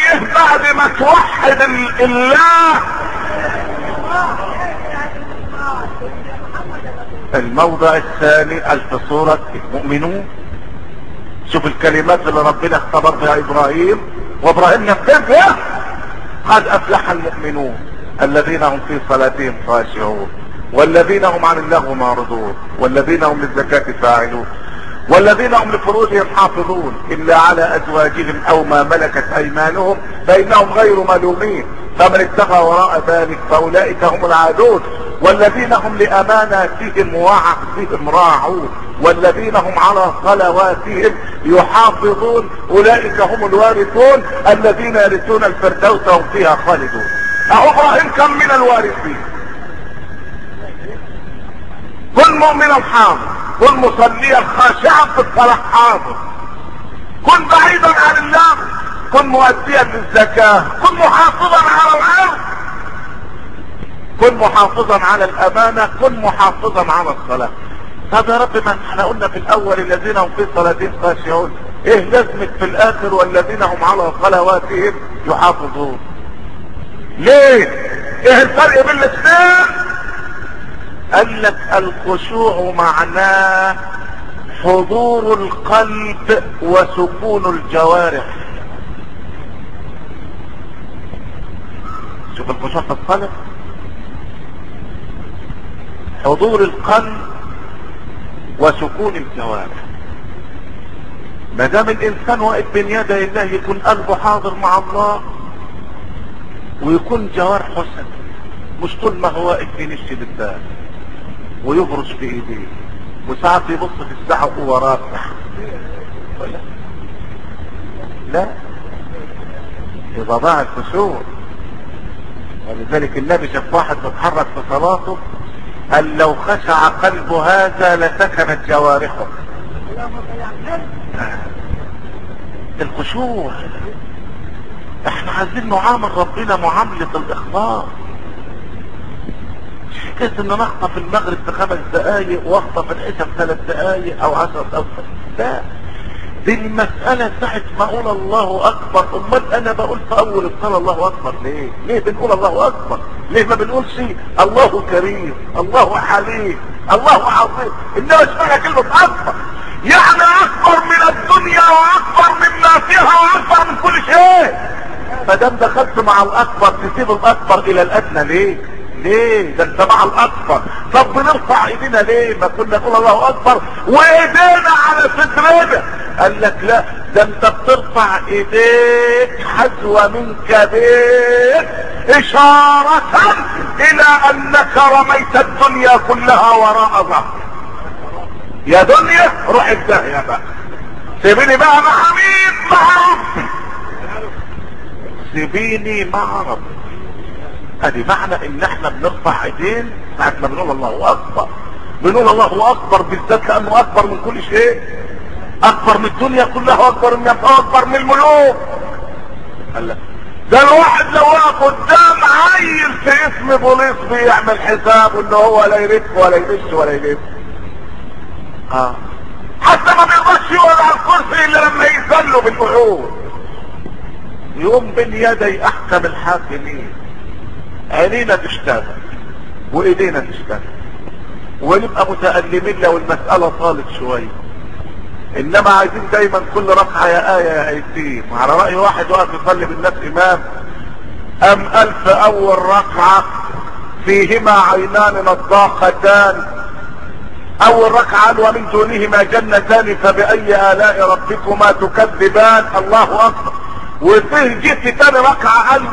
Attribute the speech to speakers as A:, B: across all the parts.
A: ايه بعد ما توحد ال- الله الموضع الثاني في سورة المؤمنون شوف الكلمات اللي ربنا اختبر بها ابراهيم وابراهيم نفذها قد افلح المؤمنون الذين هم في صلاتهم خاشعون والذين هم عن اللغو معرضون والذين هم للزكاة فاعلون والذين هم لفروجهم حافظون الا على ازواجهم او ما ملكت ايمانهم فانهم غير ملومين فمن اتقى وراء ذلك فاولئك هم العادون والذين هم لاماناتهم وعهدهم راعون والذين هم على صلواتهم يحافظون اولئك هم الوارثون الذين يرثون الفردوس وهم فيها خالدون اهو ابراهيم كم من الوارثين كن مؤمنا حاضر كن مصليا خاشعا في الصلاة حاضر كن بعيدا عن الله كن مؤديا للزكاة كن محافظا على الارض كن محافظا على الامانة كن محافظا على الصلاة طب يا رب ما احنا قلنا في الاول الذين هم في صلاتهم خاشعون ايه لازمك في الاخر والذين هم على صلواتهم يحافظون ليه ايه الفرق بين الاثنين قال لك الخشوع معناه حضور القلب وسكون الجوارح شوف الخشوع في الصلاة حضور القلب وسكون الجوارح ما دام الانسان واقف بين يدي الله يكون قلبه حاضر مع الله ويكون جوارحه سكت مش طول ما هو واقف بينشي بالبال ويبرش بايديه وساعات يبص في الساعة وهو راكع ولا لا يبقى ضاع الخشوع ولذلك النبي شاف واحد متحرك في صلاته قال لو خشع قلب هذا لسكنت جوارحه الخشوع احنا عايزين نعامل ربنا معاملة الاخلاص مش حكاية ان انا اخطف المغرب في خمس دقايق واخطف العشاء في ثلاث دقايق او عشر دقايق لا دي المسألة ساعة ما اقول الله اكبر امال انا بقول في اول الصلاة الله اكبر ليه ليه بنقول الله اكبر ليه ما بنقولش الله كريم الله حليم الله عظيم انما اشمعنى كلمة اكبر يعني اكبر من الدنيا واكبر مما فيها واكبر من كل شيء فدام دخلت مع الاكبر تسيب الاكبر الى الادنى ليه ليه ده انت مع الاكبر طب بنرفع ايدينا ليه ما كنا نقول الله اكبر وايدينا على صدرنا قال لك لا ده انت بترفع ايديك حذو منك بيت اشارة الى انك رميت الدنيا كلها وراء ظهرك يا دنيا روح الداهية بقى سيبيني بقى مع مين مع ربي سيبيني مع ربي ادي معنى ان احنا بنرفع ايدين ساعة ما بنقول الله اكبر بنقول الله اكبر بالذات لانه اكبر من كل شيء اكبر من الدنيا كلها واكبر من اكبر من الملوك قال لك ده الواحد لو واقف قدام عيل في اسم بوليس بيعمل حساب ان هو لا يلف ولا يمش ولا يلف اه حتى ما بيقدرش يقعد على الكرسي الا لما يذلوا بالقعود يقوم بين يدي احكم الحاكمين عينينا تشتغل وايدينا تشتغل ونبقى متألمين لو المسألة طالت شوية انما عايزين دايما كل ركعة يا آية يا ايتين على رأي واحد واقف يصلي بالناس امام ام الف اول ركعة فيهما عينان نضاختان اول ركعة قال ومن دونهما جنتان فبأي آلاء ربكما تكذبان الله اكبر وفيه جيت تاني ركعة قال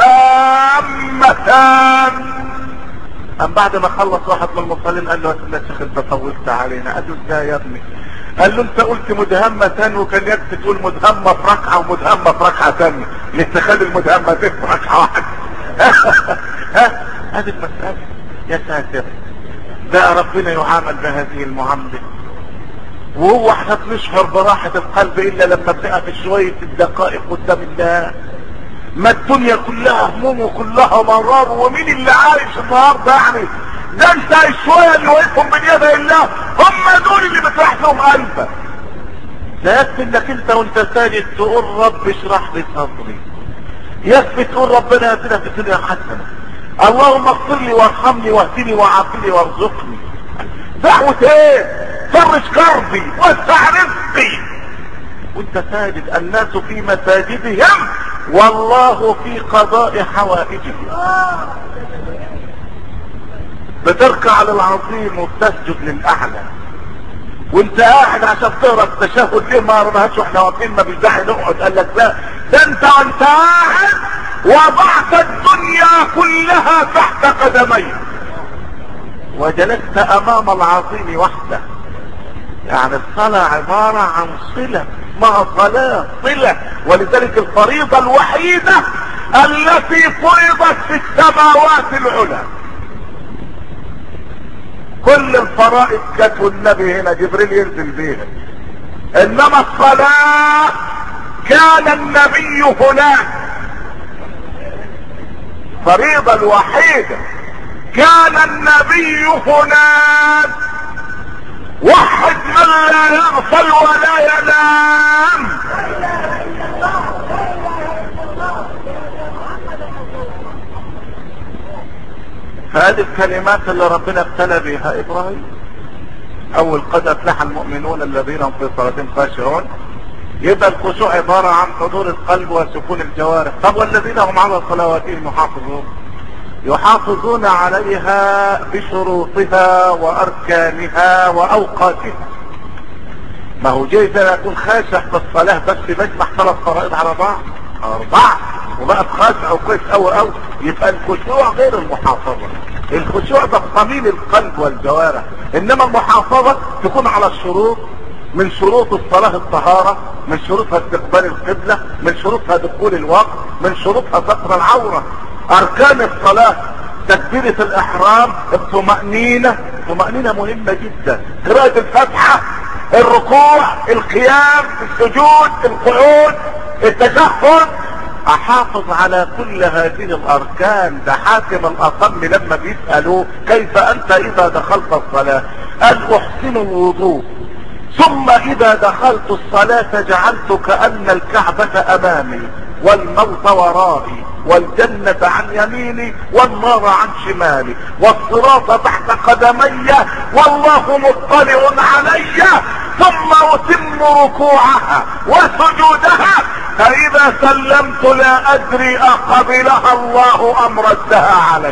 A: مدهامتان ام بعد ما خلص واحد من المصلين قال له يا شيخ انت طولت علينا قال له ازاي يا ابني قال له انت قلت مدهمتان وكان يكفي تقول مدهمة في ركعة ومدهمة في ركعة تانية لسه خد المدهمتين في ركعة واحدة ها هذه المسألة يا ساتر ده ربنا يعامل بهذه المعاملة وهو احنا بنشعر براحة القلب الا لما بنقف شوية الدقائق قدام الله ما الدنيا كلها هموم وكلها مرار ومين اللي عايش النهارده يعني ده انت الشوية اللي واقفهم من يدي الله هم دول اللي بتريح لهم قلبك ده يكفي انك انت وانت ساجد تقول رب اشرح لي صدري يكفي تقول ربنا ياتينا في الدنيا حسنه اللهم اغفر لي وارحمني واهدني وعافني وارزقني دعوة ايه فرج كربي وسع رزقي وانت ساجد الناس في مساجدهم والله في قضاء حوائجهم بتركع للعظيم وبتسجد للاعلى وانت قاعد عشان تقرا التشهد ليه ما قرناهاش واحنا واقفين ما بيزعي نقعد قال لك لا ده انت وانت قاعد وضعت الدنيا كلها تحت قدميك وجلست امام العظيم وحده يعني الصلاة عبارة عن صلة مع صلاة صلة ولذلك الفريضة الوحيدة التي فرضت في السماوات العلى كل الفرائض كانت والنبي هنا جبريل ينزل بيها انما الصلاة كان النبي هناك فريضة الوحيدة كان النبي هناك وحد من لا يغفل ولا ينام هذه الكلمات اللي ربنا ابتلى بها ابراهيم اول قد افلح المؤمنون الذين هم في صلاتهم خاشعون يبقى الخشوع عبارة عن حضور القلب وسكون الجوارح طب والذين هم على صلواتهم يحافظون يحافظون عليها بشروطها واركانها واوقاتها ما هو جاي زي يكون خاشع في الصلاة بس بيجمع ثلاث فرائض على بعض اربعة وبقى خاشع وكويس قوي قوي يبقى الخشوع غير المحافظة الخشوع ده صميم القلب والجوارح انما المحافظة تكون على الشروط من شروط الصلاة الطهارة من شروطها استقبال القبلة من شروطها دخول الوقت من شروطها ستر العورة اركان الصلاة تكبيرة الاحرام الطمأنينة الطمأنينة مهمة جدا قراءة الفاتحة الركوع القيام السجود القعود التشهد احافظ على كل هذه الاركان ده حاكم الاصم لما بيسألوه كيف انت اذا دخلت الصلاة قال احسن الوضوء ثم اذا دخلت الصلاة جعلت كأن الكعبة امامي والموت ورائي والجنة عن يميني والنار عن شمالي والصراط تحت قدمي والله مطلع علي ثم اتم ركوعها وسجودها فاذا سلمت لا ادري اقبلها الله ام ردها علي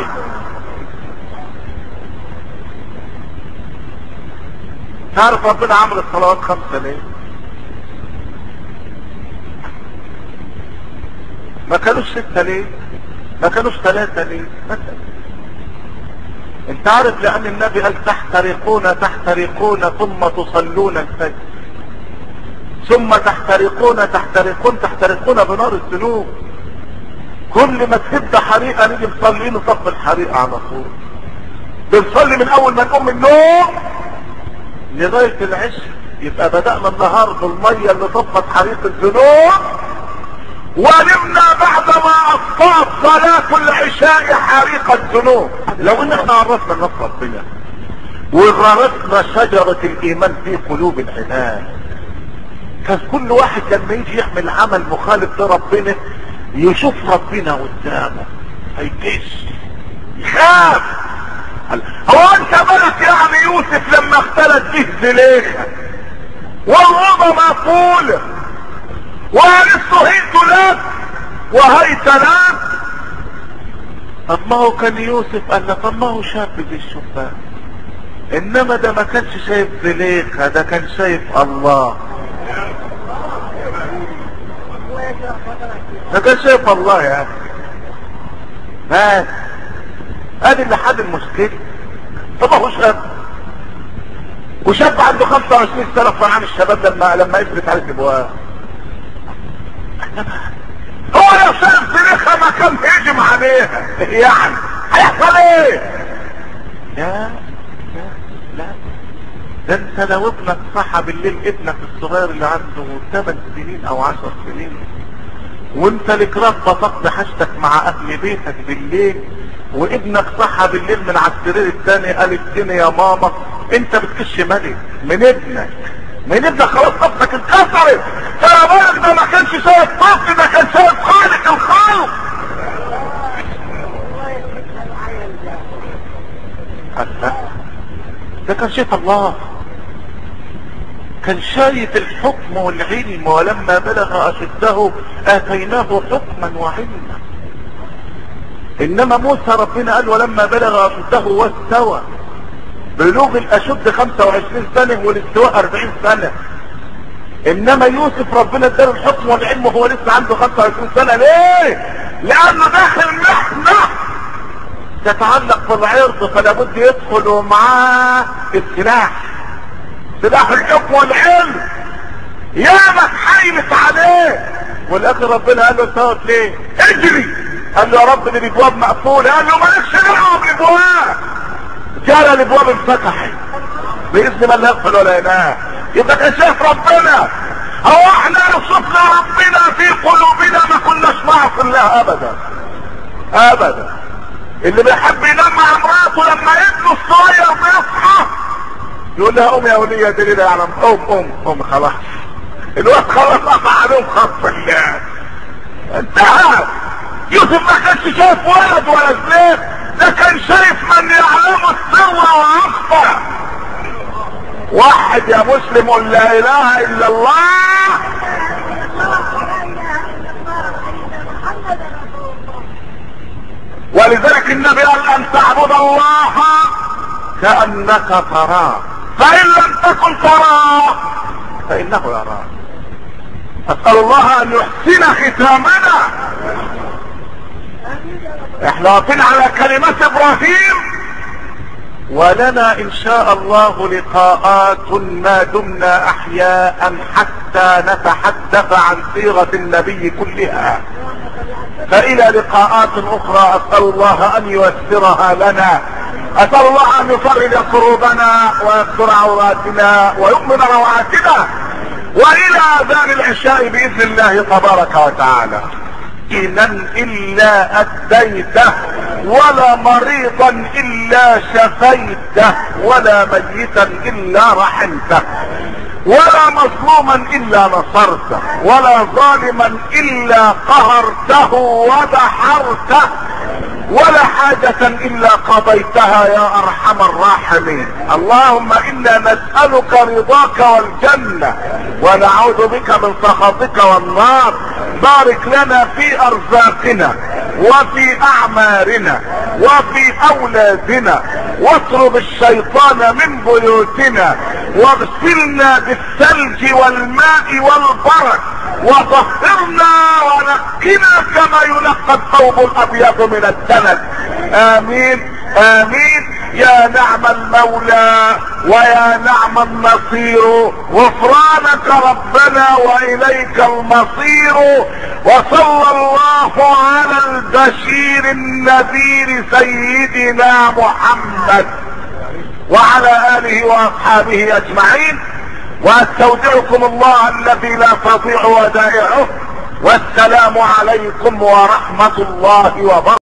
A: تعرف ربنا عمل الصلوات خمسة ليه ما كانوش ستة ليه ما كانوش ثلاثة ليه مثلا انت عارف لان النبي قال تحترقون تحترقون ثم تصلون الفجر ثم تحترقون تحترقون تحترقون بنار الذنوب كل ما تهد حريقه نيجي نصلي نصف الحريقه على طول بنصلي من اول ما نقوم من النوم لغايه العشاء يبقى بدانا النهار بالميه اللي طفت حريق الذنوب ونمنا بعدما اطفأت صلاة العشاء حريق الذنوب لو ان احنا عرفنا النص ربنا وغرسنا شجرة الايمان في قلوب العباد كان كل واحد لما يجي يعمل عمل مخالف لربنا يشوف ربنا قدامه هيكش يخاف هو انت ملك يعني يوسف لما اختلت به زليخة والوضع مقولة وقالت هيت لك وهيت لك طب ما هو كان يوسف قال له طب ما هو شاب زي الشباب انما ده ما كانش شايف زليخة ده كان شايف الله ده كان شايف الله يا اخي بس ادي اللي حل المشكلة طب هو شاب وشاب عنده 25 سنة في عام الشباب لما لما يفرت عليه الابواب هو لو شاف زليخة ما كان هيجم عليها يعني هيحصل ايه لا لا لا ده انت لو ابنك صحى بالليل ابنك الصغير اللي عنده 8 سنين او 10 سنين وانت لك رغبة تقضي حاجتك مع اهل بيتك بالليل وابنك صحى بالليل من على السرير الثاني قال اديني يا ماما انت بتكش ملك من ابنك من ابنك خلاص نفسك اتكسرت فيا بالك ده ما كانش شايف طفل ده كان شايف خالق الخلق ده كان شايف الله كان شايف الحكم والعلم ولما بلغ اشده اتيناه حكما وعلما انما موسى ربنا قال ولما بلغ اشده واستوى بلوغ الاشد 25 سنة والاستواء 40 سنة انما يوسف ربنا اداله الحكم والعلم وهو لسه عنده 25 سنة ليه لانه داخل محنة تتعلق بالعرض فلا بد يدخل معاه السلاح سلاح الحكم والعلم يا ما اتحايلت عليه والاخر ربنا قال له استوت ليه اجري قال له يا رب دي الابواب مقفوله قال له مالكش دعوه بالابواب جرى الابواب انفتحت باذن من لا يغفل ولا ينام يبقى كان شايف ربنا هو احنا لو شفنا ربنا في قلوبنا ما كناش نعصي الله ابدا ابدا اللي بيحب ينام مع امراته لما ابنه الصغير بيصحى يقول لها قوم يا ولية دليل يعلم قوم قوم قوم خلاص الوقت خلاص قطع عليهم خط الله انتهى يوسف ما كانش شايف ولد ولا زليف ده كان شايف من يعلم السر واخفى واحد يا مسلم قل لا اله الا الله ولذلك النبي قال ان تعبد الله كانك تراه فان لم تكن تراه فانه يراك اسال الله ان يحسن ختامنا احنا واقفين على كلمات ابراهيم ولنا ان شاء الله لقاءات ما دمنا احياء حتى نتحدث عن سيرة النبي كلها فالى لقاءات اخرى اسأل الله ان ييسرها لنا اسأل الله ان يفرج كروبنا ويستر عوراتنا ويؤمن روعاتنا والى اذان العشاء باذن الله تبارك وتعالى مسكينا الا اديته ولا مريضا الا شفيته ولا ميتا الا رحمته ولا مظلوما الا نصرته ولا ظالما الا قهرته ودحرته ولا حاجة الا قضيتها يا ارحم الراحمين اللهم انا نسألك رضاك والجنة ونعوذ بك من سخطك والنار بارك لنا في ارزاقنا وفي اعمارنا وفي اولادنا واطرد الشيطان من بيوتنا واغسلنا بالثلج والماء والبرد وطهرنا ونقنا كما ينقى الثوب الابيض من الدنس امين امين يا نعم المولى ويا نعم النصير غفرانك ربنا واليك المصير وصلى الله على البشير النذير سيدنا محمد وعلى اله واصحابه اجمعين واستودعكم الله الذي لا تضيع ودائعه والسلام عليكم ورحمة الله وبركاته